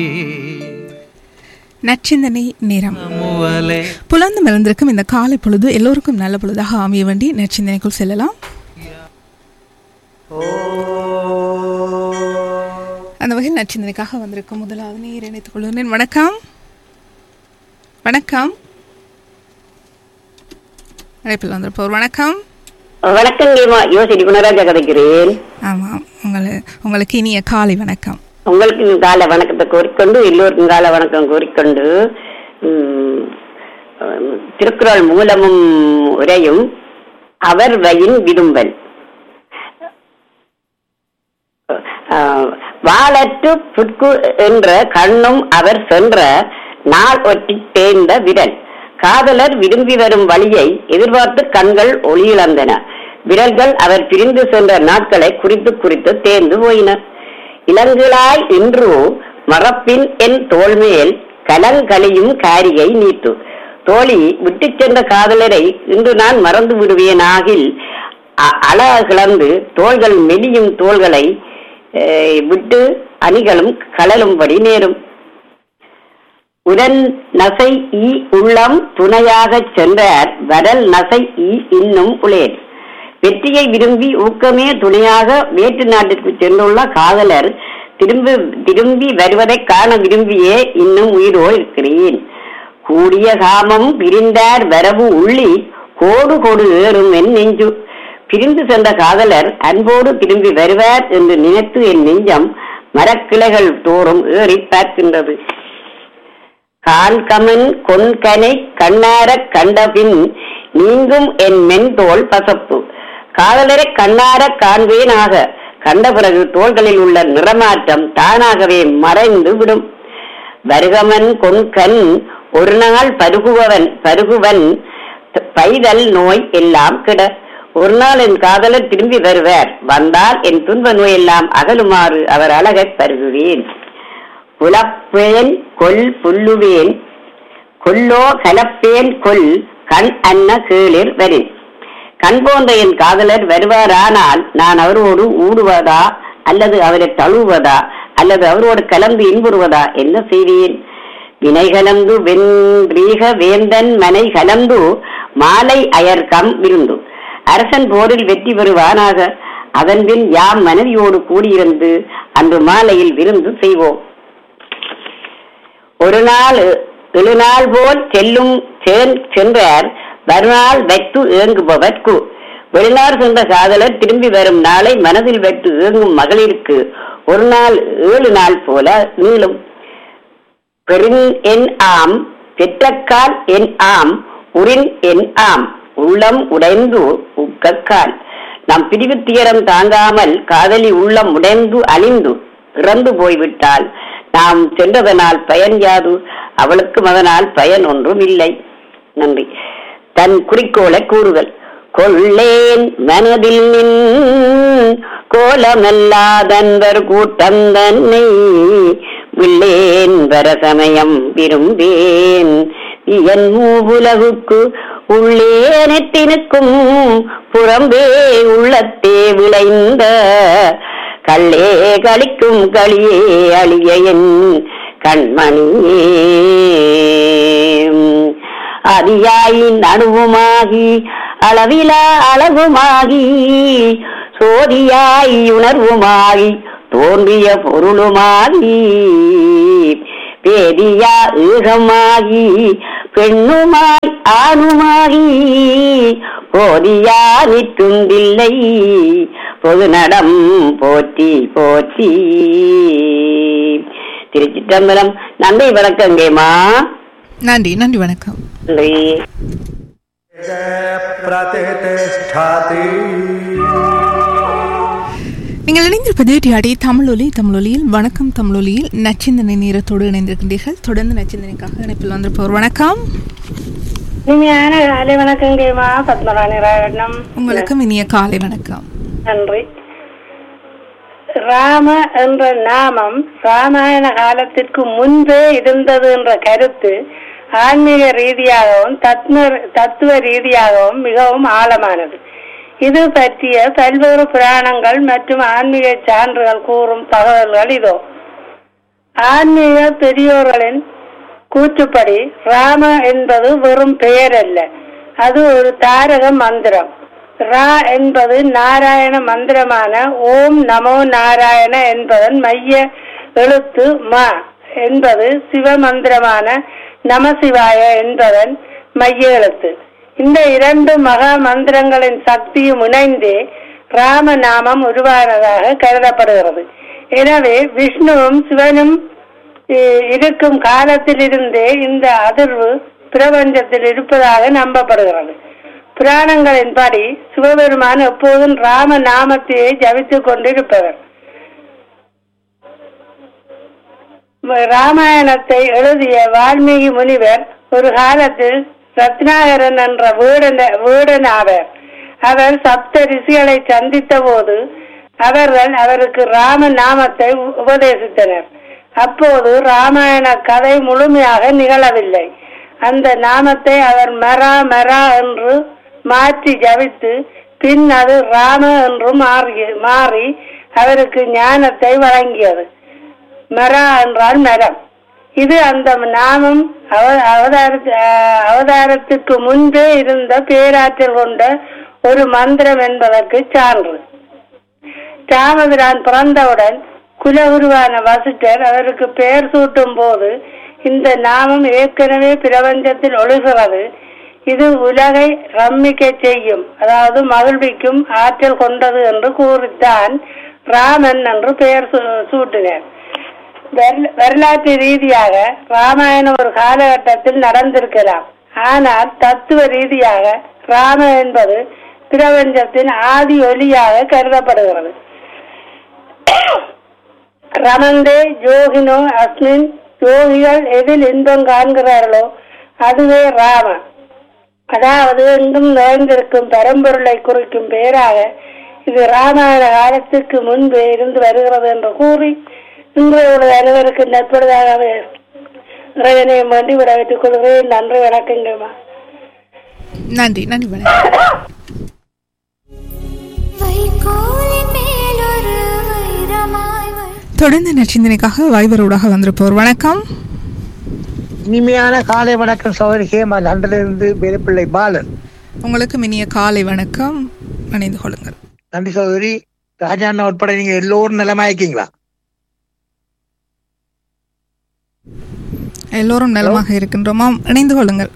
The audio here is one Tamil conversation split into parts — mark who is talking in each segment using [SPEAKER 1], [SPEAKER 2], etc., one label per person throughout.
[SPEAKER 1] நச்சிந்தனை நேரம்
[SPEAKER 2] மூவலே
[SPEAKER 1] புலந்து மலர்ந்திருக்கும் இந்த காலை பொழுது எல்லோருக்கும் நல்ல பொழுதாக அமைய வேண்டி நச்சிந்தனைக்குள் செல்லலாம் அந்த வகையில் நச்சிந்தனைக்காக வந்திருக்கும் முதலாவது நீர் இணைத்துக் கொள்கிறேன் வணக்கம் வணக்கம் அழைப்பில் வந்திருப்போர் வணக்கம்
[SPEAKER 3] வணக்கங்கம்மா யோசிடி குணராஜா கதைக்கிறேன்
[SPEAKER 1] ஆமாம் உங்களை உங்களுக்கு இனிய காலை வணக்கம்
[SPEAKER 3] உங்களுக்கு கால வணக்கத்தை கோரிக்கொண்டு எல்லோருக்கும் கால வணக்கம் கோரிக்கொண்டு ம், ம், திருக்குறள் மூலமும் உரையும் அவர் வயின் விரும்பல் அஹ், வாளற்று புட்கு என்ற கண்ணும் அவர் சென்ற நாள் ஒட்டி தேர்ந்த விரல் காதலர் விரும்பி வரும் வழியை எதிர்பார்த்து கண்கள் ஒளியிழந்தன விரல்கள் அவர் பிரிந்து சென்ற நாட்களை குறித்து குறித்து தேர்ந்து போயின இளங்கிளாய் இன்று மறப்பின் என் தோள்மேல் கலங்கலியும் காரியை நீட்டு தோழி விட்டுச் சென்ற காதலரை இன்று நான் மறந்து விடுவேன் ஆகில் அ- அழகிழந்து தோள்கள் மெலியும் தோள்களை அஹ், விட்டு அணிகளும் கழலும்படி நேரும் உடன் நசை ஈ உள்ளம் துணையாகச் சென்றார் வரல் நசை ஈ இன்னும் உளேன் வெற்றியை விரும்பி ஊக்கமே துணையாக வேற்று நாட்டிற்கு சென்றுள்ள காதலர் திரும்பி திரும்பி வருவதைக் காண விரும்பியே இன்னும் உயிரோடு இருக்கிறேன் கூடிய காமம் பிரிந்தார் வரவு உள்ளி கோடு கோடு ஏறும் என் நெஞ்சு பிரிந்து சென்ற காதலர் அன்போடு திரும்பி வருவார் என்று நினைத்து என் நெஞ்சம் மரக்கிளைகள் தோறும் ஏறி பார்க்கின்றது கான்கமன் கொன்கனை கண்ணாரக் கண்டபின் நீங்கும் என் மென்தோல் பசப்பு காதலரை கண்ணாரக் காண்பேனாக கண்ட பிறகு தோள்களில் உள்ள நிறமாற்றம் தானாகவே மறைந்து விடும் வருகமன் கொன்கண் ஒரு நாள் பருகுவவன் பருகுவன் த- பைதல் நோய் எல்லாம் கிட ஒரு நாள் என் காதலர் திரும்பி வருவார் வந்தால் என் துன்ப நோய் எல்லாம் அகலுமாறு அவர் அழகைப் பருகுவேன் குலப்பேன் கொல் புல்லுவேன் கொல்லோ கலப்பேன் கொல் கண் அன்ன கீழிர் வரின் கண் போன்ற என் காதலர் வருவாரானால் நான் அவரோடு ஊடுவதா அல்லது அவரை தழுவதா அல்லது அவரோடு கலந்து இன்புறுவதா என்ன செய்வேன் வினை கலந்து வென்றீக வேந்தன் மனை கலந்து மாலை அயர்கம் விருந்து அரசன் போரில் வெற்றி பெறுவானாக அதன் பின் யாம் மனைவியோடு கூடியிருந்து அன்று மாலையில் விருந்து செய்வோம் ஒரு நாள் எழுநாள் போல் செல்லும் சென்- சென்றார் மறுநாள் வைத்து ஏங்குபவர்க்கு வெளிநாடு சென்ற காதலர் திரும்பி வரும் நாளை மனதில் வைத்து ஏங்கும் மகளிருக்கு ஒரு நாள் ஏழு நாள் போல நீளும் பெருங் என் ஆம் பெற்றக்கால் என் ஆம் உரின் என் ஆம் உள்ளம் உடைந்து உக்கக்கால் நம் பிரிவு துயரம் தாங்காமல் காதலி உள்ளம் உடைந்து அழிந்து இறந்து போய்விட்டால் நாம் சென்றதனால் பயன் யாது அவளுக்கும் அதனால் பயன் ஒன்றும் இல்லை நன்றி தன் குறிக்கோளை கூறுதல் கொள்ளேன் மனதில் நின் கோலமல்லாதன்பர் கூட்டம் தன்னை வில்லேன் வரசமயம் விரும்பேன் என் மூவுலகுக்கு உள்ளே நெட்டினுக்கும் புறம்பே உள்ளத்தே விளைந்த கள்ளே களிக்கும் களியே அழிய என் கண்மணியே அதியாய் நடுவுமாகி அளவிலா அழகுமாகி சோதியாய் உணர்வுமாகி தோன்றிய பொருளுமாகி பேதியா ஈகமாகி பெண்ணுமாய் ஆணுமாகி போதியா நிற்குந்தில்லை பொது நடம் போற்றி போற்றி திருச்சிற்றம்பலம் நன்றி வணக்கங்கேம்மா
[SPEAKER 1] நன்றி நன்றி வணக்கம்
[SPEAKER 3] நன்றி
[SPEAKER 2] प्रतिष्ठाति
[SPEAKER 1] நீங்கள் இணைந்திருப்பது டிஆடி தமிழொலி தமிழொலியில் வணக்கம் தமிழொலியில் நச்சிந்தனை நேரத்தோடு இணைந்திருக்கின்றீர்கள் தொடர்ந்து நச்சிந்தனைக்காக இணைப்பில் வந்திருப்பவர் வணக்கம்
[SPEAKER 4] இனிமையான காலை வணக்கங்கம்மா பத்மராணி ராயண்ணம்
[SPEAKER 1] உங்களுக்கும் இனிய காலை வணக்கம்
[SPEAKER 4] நன்றி ராம என்ற நாமம் ராமாயண காலத்திற்கு முன்பே இருந்தது என்ற கருத்து ஆன்மீக ரீதியாகவும் தத்துவ தத்துவ ரீதியாகவும் மிகவும் ஆழமானது இது பற்றிய பல்வேறு புராணங்கள் மற்றும் ஆன்மீக சான்றுகள் கூறும் தகவல்கள் இதோ ஆன்மீக பெரியோர்களின் கூற்றுப்படி ராம என்பது வெறும் பெயர் அல்ல அது ஒரு தாரக மந்திரம் ரா என்பது நாராயண மந்திரமான ஓம் நமோ நாராயண என்பதன் மைய எழுத்து ம என்பது சிவமந்திரமான நமசிவாய என்பதன் மைய எழுத்து இந்த இரண்டு மகா மந்திரங்களின் சக்தியும் இணைந்தே ராமநாமம் உருவானதாக கருதப்படுகிறது எனவே விஷ்ணுவும் சிவனும் இ- இருக்கும் காலத்திலிருந்தே இந்த அதிர்வு பிரபஞ்சத்தில் இருப்பதாக நம்பப்படுகிறது புராணங்களின்படி சிவபெருமான் எப்போதும் ராம நாமத்தையே ஜபித்துக் கொண்டிருப்பவர் ராமாயணத்தை எழுதிய வால்மீகி முனிவர் ஒரு காலத்தில் ரத்னாகரன் என்ற வீடன் வீடன் ஆவர் அவர் சப்த ரிஷிகளை சந்தித்த போது அவர்கள் அவருக்கு ராம நாமத்தை உ- உபதேசித்தனர் அப்போது ராமாயண கதை முழுமையாக நிகழவில்லை அந்த நாமத்தை அவர் மரா மரா என்று மாற்றி ஜபித்து பின் அது ராம என்று மாறி மாறி அவருக்கு ஞானத்தை வழங்கியது மரா என்றால் மரம் இது அந்த நாமம் அவ- அவதார- அஹ் அவதாரத்துக்கு முன்பே இருந்த பேராற்றல் கொண்ட ஒரு மந்திரம் என்பதற்கு சான்று ராமபிரான் பிறந்தவுடன் குலகுருவான வசிட்டர் அவருக்கு பெயர் சூட்டும் போது இந்த நாமம் ஏற்கனவே பிரபஞ்சத்தில் ஒழுகிறது இது உலகை ரம்மிக்க செய்யும் அதாவது மகிழ்விக்கும் ஆற்றல் கொண்டது என்று கூறித்தான் ராமன் என்று பெயர் சூ- சூட்டினர் வரல- வரலாற்று ரீதியாக ராமாயணம் ஒரு காலகட்டத்தில் நடந்திருக்கலாம் ஆனால் தத்துவ ரீதியாக ராம என்பது பிரபஞ்சத்தின் ஆதி ஒலியாக கருதப்படுகிறது ரமந்தே யோகினோ அஸ்மின் யோகிகள் எதில் இன்பம் காண்கிறார்களோ அதுவே ராம அதாவது எங்கும் நிறைந்திருக்கும் பரம்பொருளை குறிக்கும் பெயராக இது ராமாயண காலத்துக்கு முன்பே இருந்து வருகிறது என்று கூறி உங்களுடைய அனைவருக்கு நட்படுதாக இறைவனையும் வேண்டி விடைபெற்றுக் கொள்கிறேன் நன்றி வணக்கங்கம்மா
[SPEAKER 1] நன்றி நன்றி வணக்கம்
[SPEAKER 5] வைகோலின் மேலொரு வைரமாய் வை-
[SPEAKER 1] தொடர்ந்து நச்சிந்தனைக்காக வைபரோடாக வந்திருப்போர் வணக்கம்
[SPEAKER 6] இனிமையான காலை வணக்கம் சகோதரி ஹேமா லண்டனிலிருந்து வேலுப்பிள்ளை பாலன்
[SPEAKER 1] உங்களுக்கு இனிய காலை வணக்கம் இணைந்து கொள்ளுங்கள்
[SPEAKER 6] நன்றி சகோதரி ராஜா அண்ணா உட்பட நீங்க எல்லோரும் நலமா இருக்கீங்களா
[SPEAKER 1] எல்லோரும் நலமாக இருக்கின்றோமாம் இணைந்து கொள்ளுங்கள்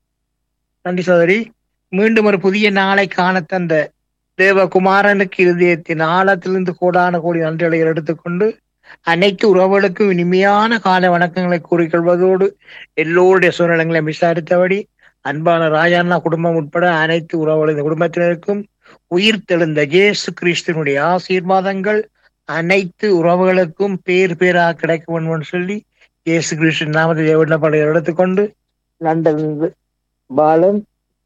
[SPEAKER 6] நன்றி சகோதரி மீண்டும் ஒரு புதிய நாளை காண தந்த தேவகுமாரனுக்கு இருதயத்தின் ஆழத்திலிருந்து கோடான கோடி நன்றிகளை எடுத்துக்கொண்டு அனைத்து உறவுகளுக்கும் இனிமையான கால வணக்கங்களை கூறிக்கொள்வதோடு எல்லோருடைய சூழ்நிலைகளை விசாரித்தபடி அன்பான ராஜாண்ணா குடும்பம் உட்பட அனைத்து உறவுகளின் குடும்பத்தினருக்கும் உயிர் தெழுந்த இயேசு கிறிஸ்துவனுடைய ஆசீர்வாதங்கள் அனைத்து உறவுகளுக்கும் பேர் பேராக கிடைக்க வேண்டும் என்று சொல்லி இயேசு கிறிஸ்து நாமத்தை விண்ணப்படை எடுத்துக்கொண்டு லண்டனிலிருந்து பாலன்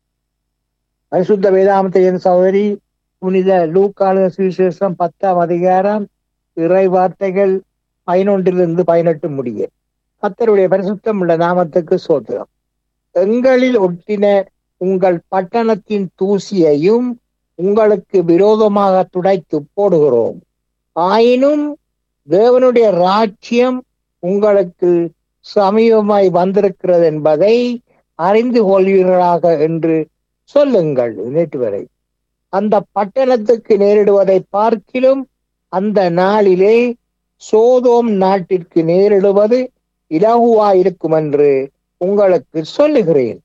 [SPEAKER 6] பரிசுத்த வேதாமத்தையின் சகோதரி புனித லூக்கான சுவிசேஷம் பத்தாம் அதிகாரம் இறை வார்த்தைகள் பதினொன்றிலிருந்து பதினெட்டு முடிய கத்தருடைய பரிசுத்தம் உள்ள நாமத்துக்கு சோத்திரம் எங்களில் ஒட்டின உங்கள் பட்டணத்தின் தூசியையும் உங்களுக்கு விரோதமாக துடைத்து போடுகிறோம் ஆயினும் தேவனுடைய ராஜ்யம் உங்களுக்கு சமீபமாய் வந்திருக்கிறது என்பதை அறிந்து கொள்வீர்களாக என்று சொல்லுங்கள் நேற்று வரை அந்த பட்டணத்துக்கு நேரிடுவதை பார்க்கிலும் அந்த நாளிலே சோதோம் நாட்டிற்கு நேரிடுவது இலகுவாயிருக்கும் என்று உங்களுக்கு சொல்லுகிறேன்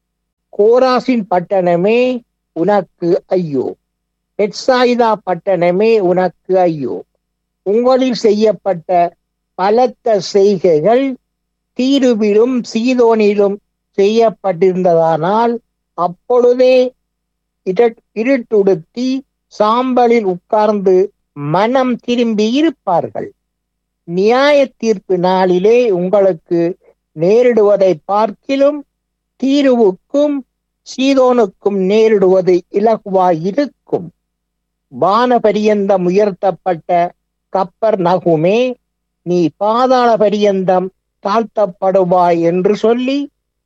[SPEAKER 6] கோராசின் பட்டணமே உனக்கு ஐயோ பெட்சாயிதா பட்டணமே உனக்கு ஐயோ உங்களில் செய்யப்பட்ட பலத்த செய்கைகள் தீருவிலும் சீதோனிலும் செய்யப்பட்டிருந்ததானால் அப்பொழுதே இர- இருட்டுடுத்தி சாம்பலில் உட்கார்ந்து மனம் திரும்பி இருப்பார்கள் நியாய தீர்ப்பு நாளிலே உங்களுக்கு நேரிடுவதை பார்க்கிலும் தீருவுக்கும் சீதோனுக்கும் நேரிடுவது இலகுவாயிருக்கும் வானபரியந்தம் உயர்த்தப்பட்ட கப்பர் நகுமே நீ பாதாள பரியந்தம் தாழ்த்தப்படுவாய் என்று சொல்லி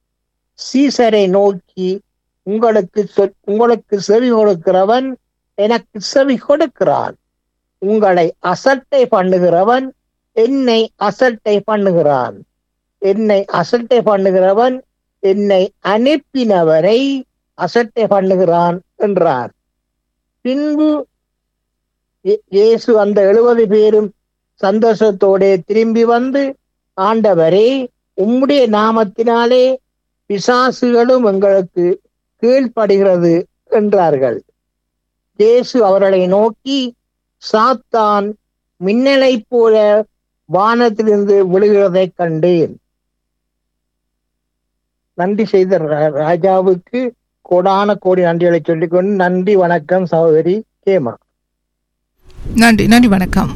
[SPEAKER 6] சீசரை நோக்கி உங்களுக்கு சொல்- உங்களுக்கு செவி கொடுக்கிறவன் எனக்கு செவி கொடுக்கிறான் உங்களை அசட்டை பண்ணுகிறவன் என்னை அசட்டை பண்ணுகிறான் என்னை அசட்டை பண்ணுகிறவன் என்னை அனுப்பினவரை அசட்டை பண்ணுகிறான் என்றார் பின்பு இயே- இயேசு அந்த எழுபது பேரும் சந்தோஷத்தோടെ திரும்பி வந்து ஆண்டவரே உம்முடைய நாமத்தினாலே பிசாசுகளும் எங்களுக்கு கீழ்ப்படுகிறது என்றார்கள் இயேசு அவர்களை நோக்கி சாத்தான் மின்னலைப் போல வானத்திலிருந்து விழுகிறதைக் கண்டேன் நன்றி செய்த ரா- ராஜாவுக்கு கோடான கோடி நன்றிகளை சொல்லிக்கொண்டு நன்றி வணக்கம் சகோதரி கேமா
[SPEAKER 1] நன்றி நன்றி வணக்கம்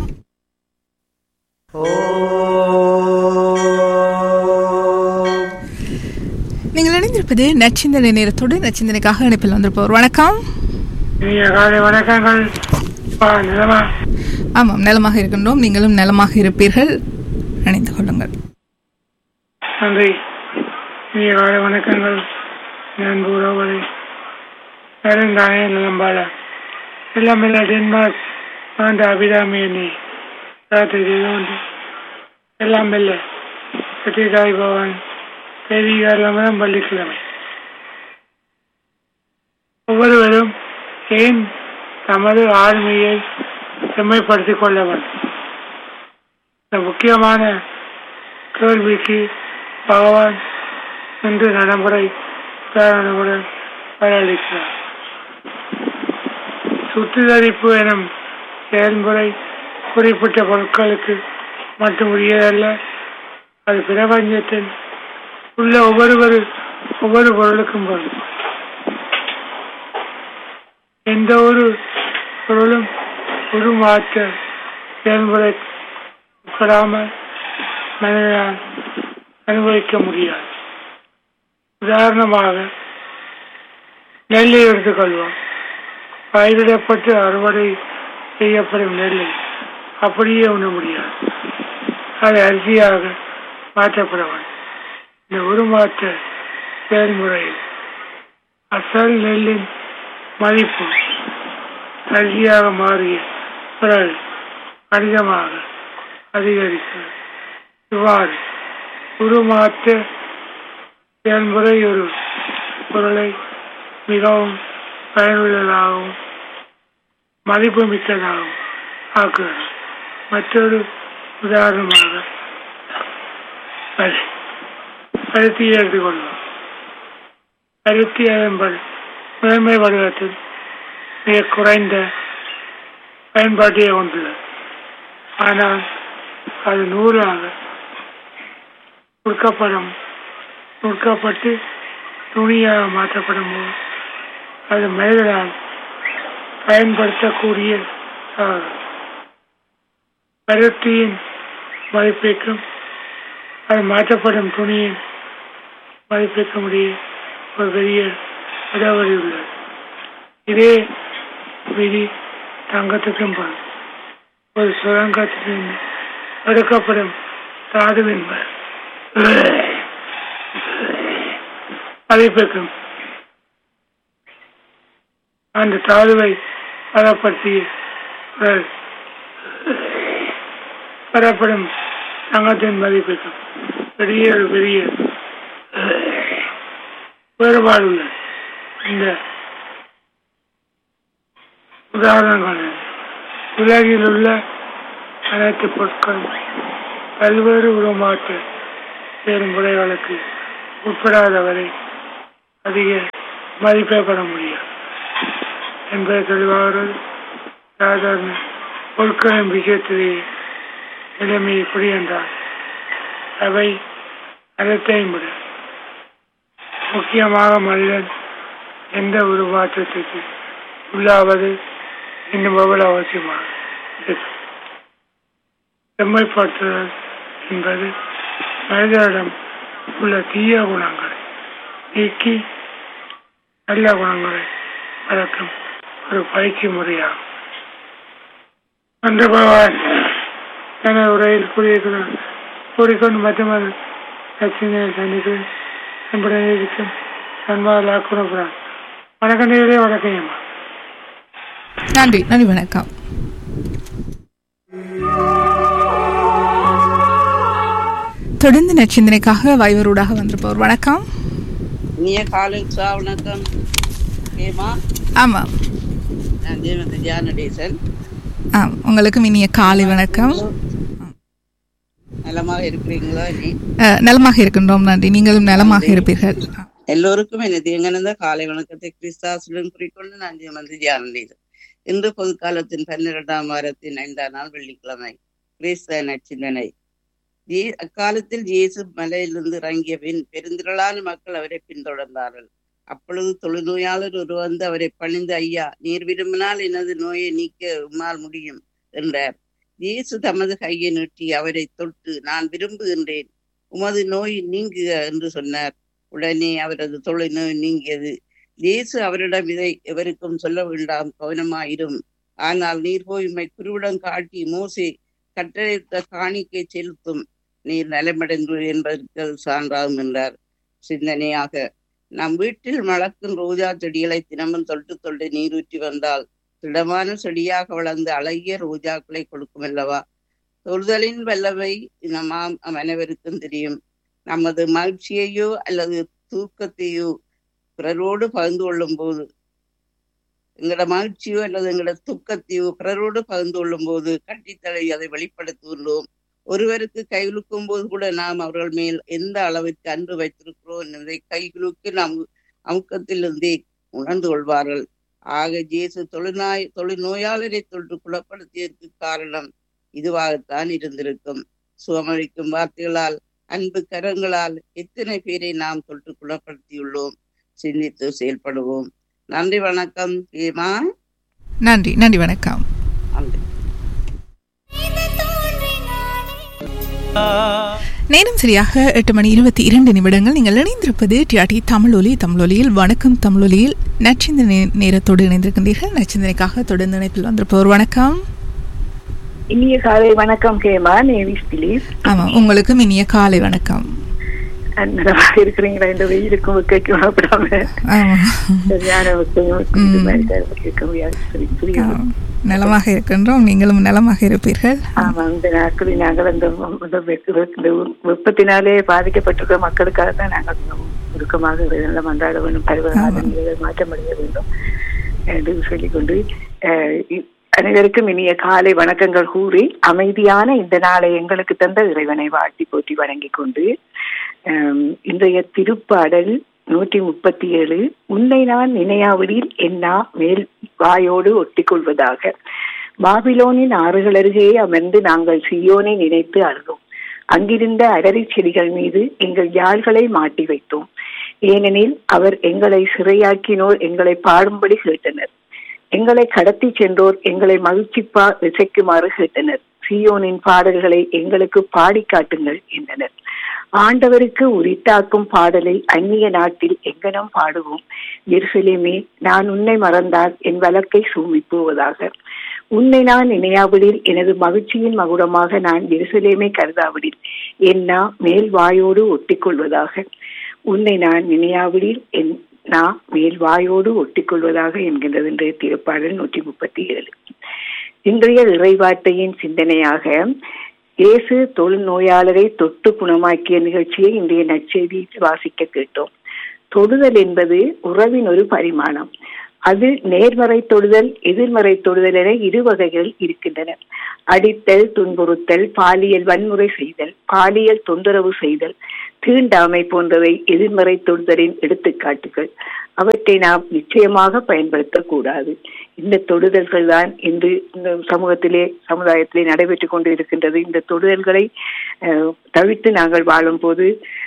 [SPEAKER 1] நீங்கள் இணைந்திருப்பது நச்சிந்தனை நேரத்தோடு நச்சிந்தனைக்காக இணைப்பில் வந்திருப்பவர் வணக்கம்
[SPEAKER 7] இனிய காலை வணக்கங்கள் பா, நிலமா
[SPEAKER 1] ஆமாம் நலமாக இருக்கின்றோம் நீங்களும் நலமாக இருப்பீர்கள் இணைந்து கொள்ளுங்கள்
[SPEAKER 7] நன்றி இனிய காலை வணக்கங்கள் நண்பு உறவுகளை நரந்தானே நலம்பாள எல்லாம் இல்ல டென்மார்க் ஆண்ட அபிராமி என்னை ராத்திரி உண்டு எல்லாம் இல்ல சத்யதாய் பவன் பெரியார் பள்ளிக்கிழமை ஒவ்வொருவரும் ஏன் தமது ஆளுமையை செம்மைப்படுத்திக் கொள்ள வேண்டும் இந்த முக்கியமான கேள்விக்கு பகவான் இன்று நடைமுறை காரணமுடன் பதிலளிக்கிறார் சுத்திகரிப்பு எனும் செயல்முறை குறிப்பிட்ட பொருட்களுக்கு மட்டும் உரியதல்ல அது பிரபஞ்சத்தின் உள்ள ஒவ்வொரு ஒவ்வொரு பொருளுக்கும் பொருள் எந்த ஒரு பொருளும் உருமாற்ற செயல்முறை உட்படாமல் மனிதனால் அனுபவிக்க முடியாது உதாரணமாக நெல்லை எடுத்துக்கொள்வோம் பயிரிடப்பட்டு அறுவடை செய்யப்படும் நெல்லை அப்படியே உண்ண முடியாது அது அரிசியாக மாற்றப்பட வேண்டும் இந்த உருமாற்ற செயல்முறையில் அசல் நெல்லின் மதிப்பு அரிசியாக மாறிய பிறகு கடினமாக அதிகரிக்கிறது இவ்வாறு உருமாற்ற செயல்முறை ஒரு பொருளை மிகவும் பயனுள்ளதாகவும் மதிப்புமிக்கதாகவும் ஆக்குகிறது மற்றொரு உதாரணமாக பருத்தி. பருத்தியை எடுத்துக்கொள்வோம் பருத்தி அதன்படி முதன்மை வடிவத்தில் மிக குறைந்த பயன்பாட்டையே கொண்டுள்ளது ஆனால் அது நூலாக நுட்கப்படும் நுட்கப்பட்டு துணியாக மாற்றப்படும் போது அது மனிதனால் பயன்படுத்தக்கூடிய சாதனம். பருத்தியின் மதிப்பிற்கும் அது மாற்றப்படும் துணியின் மதிப்பிற்கும் இடையே ஒரு பெரிய இடைவெளி உள்ளது இதே விதி தங்கத்துக்கும் பொருள் ஒரு சுரங்கத்திலிருந்து எடுக்கப்படும் தாதுவின் ம- மதிப்பிற்கும் அந்த தாதுவை பதப்படுத்தி பிறகு பெறப்படும் தங்கத்தின் மதிப்புக்கும் பெரிய ஒரு பெரிய வேறுபாடு உள்ளது இந்த உதாரணங்கள் உலகில் உள்ள அனைத்து பொருட்களும் பல்வேறு உருமாற்ற செயல்முறைகளுக்கு உட்படாதவரை அதிக மதிப்பே பெற முடியாது என்பதை தெளிவாகிறது சாதாரண பொருட்களின் விஷயத்திலேயே நிலைமை எப்படி என்றால் அவை அனைத்தையும் விட முக்கியமாக மனிதன் எந்த உருமாற்றத்திற்கு உள்ளாவது இன்னும் எவ்வளவு அவசியமாக இருக்கு. செம்மைப்படுத்துதல் என்பது மனிதனிடம் உள்ள தீய குணங்களை நீக்கி நல்ல குணங்களை வளர்க்கும் ஒரு பயிற்சி முறையாகும் அந்த பகவான் என உரையில் கூறியிருக்கிறார் கூறிக்கொண்டு மற்றொரு லட்சுமியை சந்திக்கிறேன் என்பதை இருக்கும் நண்பர்களாக கூறப்படுறான் வணக்கம் நேரே வணக்கம் அம்மா
[SPEAKER 1] நன்றி நன்றி வணக்கம் தொடர்ந்து நச்சிந்தனைக்காக வைவரூடாக வந்திருப்பவர் வணக்கம்
[SPEAKER 8] இனிய காலை உற்சா வணக்கம் ஏமா
[SPEAKER 1] ஆமாம்
[SPEAKER 8] நான் தேவந்த ஜானடேசன்
[SPEAKER 1] ஆம் உங்களுக்கும் இனிய காலை வணக்கம்
[SPEAKER 8] நலமாக இருக்கிறீங்களா நீ
[SPEAKER 1] அஹ், நலமாக இருக்கின்றோம் நன்றி நீங்களும் நலமாக இருப்பீர்கள்
[SPEAKER 8] எல்லோருக்கும் எனது எங்கனந்த காலை வணக்கத்தை கிறிஸ்தாசுடன் குறிக்கொண்டு நான் தேவந்த ஜானடேசன் இன்று பொதுக்காலத்தின் பன்னிரெண்டாம் வாரத்தின் ஐந்தாம் நாள் வெள்ளிக்கிழமை கிறிஸ்தவ நச்சிந்தனை ஜீ- அக்காலத்தில் இயேசு மலையிலிருந்து இறங்கிய பின் பெருந்திரளான மக்கள் அவரை பின்தொடர்ந்தார்கள் அப்பொழுது தொழுநோயாளர் ஒரு வந்து அவரை பணிந்து ஐயா நீர் விரும்பினால் எனது நோயை நீக்க உம்மால் முடியும் என்றார் இயேசு தமது கையை நீட்டி அவரை தொட்டு நான் விரும்புகின்றேன் உமது நோய் நீங்குக என்று சொன்னார் உடனே அவரது தொலை நோய் நீங்கியது இயேசு அவரிடம் இதை எவருக்கும் சொல்ல வேண்டாம் கவனமாயிரும் ஆனால் நீர் போய் உம்மை குருவிடம் காட்டி மோசே கட்டளையிட்ட காணிக்கை செலுத்தும் நீர் நலமடைந்து என்பதற்கு அது சான்றாகும் என்றார் சிந்தனையாக நம் வீட்டில் மலக்கும் ரோஜா செடிகளை தினமும் தொட்டு தொட்டு நீரூற்றி வந்தால் திடமான செடியாக வளர்ந்து அழகிய ரோஜாக்களை கொடுக்கும் அல்லவா தொழுதலின் வல்லவை நமாம் அனைவருக்கும் தெரியும் நமது மகிழ்ச்சியையோ அல்லது தூக்கத்தையோ பிறரோடு பகிர்ந்து கொள்ளும் போது எங்களோட மகிழ்ச்சியோ அல்லது எங்களோட துக்கத்தையோ பிறரோடு பகிர்ந்து கொள்ளும் போது கட்டித்தலை அதை வெளிப்படுத்துகின்றோம் ஒருவருக்கு கைகுலுக்கும் போது கூட நாம் அவர்கள் மேல் எந்த அளவிற்கு அன்பு வைத்திருக்கிறோம் என்பதை கைகுலுக்கு நாம் அமுக்கத்திலிருந்தே உணர்ந்து கொள்வார்கள் ஆக ஜேசு தொழுநோய் தொழுநோயாளரை தொற்று குணப்படுத்தியதற்கு காரணம் இதுவாகத்தான் இருந்திருக்கும் சுகமளிக்கும் வார்த்தைகளால் அன்பு கரங்களால் எத்தனை பேரை நாம் தொற்று குணப்படுத்தியுள்ளோம் சிந்தித்து செயல்படுவோம் நன்றி வணக்கம் ஏமா
[SPEAKER 1] நன்றி நன்றி வணக்கம்
[SPEAKER 8] நன்றி
[SPEAKER 1] நேரம் சரியாக எட்டு மணி இருபத்தி இரண்டு நிமிடங்கள் நீங்கள் இணைந்திருப்பது டிஆர்டி தமிழொலி தமிழொலியில் வணக்கம் தமிழொலியில் நச்சிந்தனை நேரத்தோடு இணைந்திருக்கின்றீர்கள் நச்சிந்தனைக்காக தொடர்ந்து இணைப்பில் வந்திருப்பவர் வணக்கம்
[SPEAKER 9] இனிய காலை வணக்கம் கேமா நேவிஸ் பிலீஸ்
[SPEAKER 1] ஆமாம் உங்களுக்கும் இனிய காலை வணக்கம்
[SPEAKER 9] நலமாக இருக்கிறீங்களா இந்த வெயிலுக்கும் வெக்கைக்கும் வரப்படாம
[SPEAKER 1] ஆமாம்
[SPEAKER 9] சரியான வெக்கையும் இது மாதிரி தான் இருக்க முடியாது சரி, புரியுது.
[SPEAKER 1] ஆம். நலமாக இருக்கின்றோம் நீங்களும் நலமாக இருப்பீர்கள்
[SPEAKER 9] ஆமா இந்த நாட்களில் நாங்கள் அந்த இந்த வெக்க- வெக்க- இந்த வெப்பத்தினாலே பாதிக்கப்பட்டிருக்கிற மக்களுக்காக தான் நாங்கள் மிகவும் உருக்கமாக நல்ல மன்றாட வேண்டும் பருவகால நிலைகளை மாற்றமடைய வேண்டும் என்று சொல்லிக்கொண்டு அஹ், இ- அனைவருக்கும் இனிய காலை வணக்கங்கள் கூறி அமைதியான இந்த நாளை எங்களுக்கு தந்த இறைவனை வாழ்த்தி போற்றி வணங்கிக் கொண்டு அஹ், இன்றைய திருப்பாடல் நூற்றி முப்பத்தி ஏழு உன்னை நான் நினையாவிடில் என்னா மேல் வாயோடு ஒட்டிக் கொள்வதாக பாபிலோனின் ஆறுகள் அருகே அமர்ந்து நாங்கள் சியோனை நினைத்து அழுதோம் அங்கிருந்த அரரி செடிகள் மீது எங்கள் யாழ்களை மாட்டி வைத்தோம் ஏனெனில் அவர் எங்களை சிறையாக்கினோர் எங்களை பாடும்படி கேட்டனர் எங்களை கடத்தி சென்றோர் எங்களை மகிழ்ச்சிப்பா இசைக்குமாறு கேட்டனர் சியோனின் பாடல்களை எங்களுக்கு பாடி காட்டுங்கள் என்றனர் ஆண்டவருக்கு உரித்தாக்கும் பாடலை அந்நிய நாட்டில் எங்கனம் பாடுவோம் எருசலேமே நான் உன்னை மறந்தால் என் வழக்கை சூமி போவதாக உன்னை நான் நினையாவிடில் எனது மகிழ்ச்சியின் மகுடமாக நான் எருசலேமை கருதாவிடில் என்னா மேல் வாயோடு ஒட்டிக்கொள்வதாக உன்னை நான் நினையாவிடில் என் நான் மேல் வாயோடு ஒட்டிக்கொள்வதாக என்கின்றது இன்றைய திருப்பாடல் நூற்றி முப்பத்தி ஏழு இன்றைய இறைவார்த்தையின் சிந்தனையாக இயேசு தொழுநோயாளரை தொட்டு குணமாக்கிய நிகழ்ச்சியை இன்றைய நற்செய்தியில் வாசிக்க கேட்டோம் தொடுதல் என்பது உறவின் ஒரு பரிமாணம் அது நேர்மறை தொடுதல் எதிர்மறை தொடுதல் என இரு வகைகள் இருக்கின்றன அடித்தல் துன்புறுத்தல் பாலியல் வன்முறை செய்தல் பாலியல் தொந்தரவு செய்தல் தீண்டாமை போன்றவை எதிர்மறை தொடுதலின் எடுத்துக்காட்டுகள் அவற்றை நாம் நிச்சயமாக பயன்படுத்தக்கூடாது இந்த தொடுதல்கள் தான் இன்று இந்த சமூகத்திலே சமுதாயத்திலே நடைபெற்றுக் கொண்டு இருக்கின்றது இந்த தொடுதல்களை அஹ், தவிர்த்து நாங்கள் வாழும்போது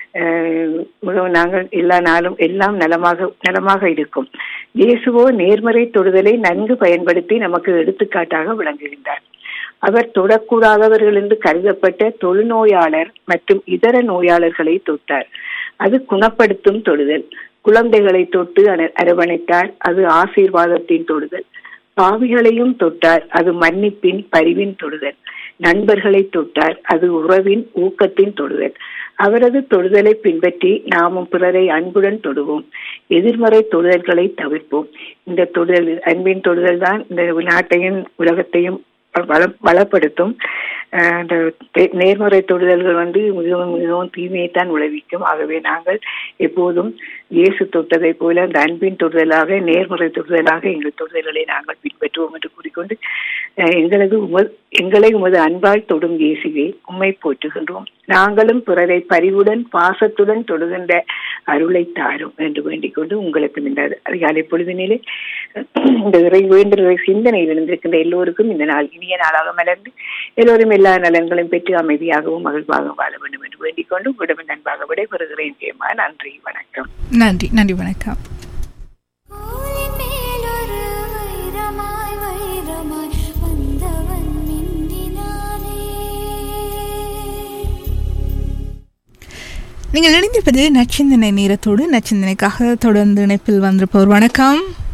[SPEAKER 9] அஹ், மிகவும் நாங்கள் எல்லா நாளும் எல்லாம் நலமாக நலமாக இருக்கும் இயேசுவோ நேர்மறை தொடுதலை நன்கு பயன்படுத்தி நமக்கு எடுத்துக்காட்டாக விளங்குகின்றார் அவர் தொடக்கூடாதவர்கள் என்று கருதப்பட்ட தொழுநோயாளர் மற்றும் இதர நோயாளர்களை தொட்டார் அது குணப்படுத்தும் தொடுதல் குழந்தைகளை தொட்டு அர- அரவணைத்தார் அது ஆசீர்வாதத்தின் தொடுதல் பாவிகளையும் தொட்டார் அது மன்னிப்பின் பரிவின் தொடுதல் நண்பர்களை தொட்டார் அது உறவின் ஊக்கத்தின் தொடுதல் அவரது தொடுதலை பின்பற்றி நாமும் பிறரை அன்புடன் தொடுவோம் எதிர்மறை தொடுதல்களை தவிர்ப்போம் இந்த தொடுதல் அன்பின் தொடுதல் தான் இந்த நாட்டையும் உலகத்தையும் வள- வளப்படுத்தும் அஹ், இந்த தே- நேர்மறை தொடுதல்கள் வந்து மிகவும் மிகவும் தீமையைத்தான் விளைவிக்கும் ஆகவே நாங்கள் எப்போதும் இயேசு தொட்டதை போல அந்த அன்பின் தொடுதலாக நேர்மறை தொடுதலாக எங்கள் தொடுதல்களை நாங்கள் பின்பற்றுவோம் என்று கூறிக்கொண்டு அஹ், எங்களது உம எங்களை உமது அன்பால் தொடும் இயேசுவே உம்மை போற்றுகின்றோம் நாங்களும் பிறரை பரிவுடன் பாசத்துடன் தொடுகின்ற அருளை தாரும் என்று வேண்டிக் கொண்டு உங்களுக்கு இந்த அதிகாலை பொழுதினிலே இந்த இறை வேண்டுதலை சிந்தனையில் இருந்திருக்கின்ற எல்லோருக்கும் இந்த நாள் இனிய நாளாக மலர்ந்து எல்லோரும் எல்லா நலன்களையும் பெற்று அமைதியாகவும் மகிழ்வாகவும் வாழ வேண்டும் என்று வேண்டிக் கொண்டு உங்களிடம் நண்பாக விடைபெறுகிறேன் ஜெயமா நன்றி வணக்கம்
[SPEAKER 1] நன்றி நன்றி வணக்கம்
[SPEAKER 5] கோலின் மேலொரு வைரமாய் வைரமாய் வந்தவன் மின்னினானே
[SPEAKER 1] நீங்கள் இணைந்திருப்பது நச்சிந்தனை நேரத்தோடு நச்சிந்தனைக்காக தொடர்ந்து இணைப்பில் வந்திருப்பவர் வணக்கம்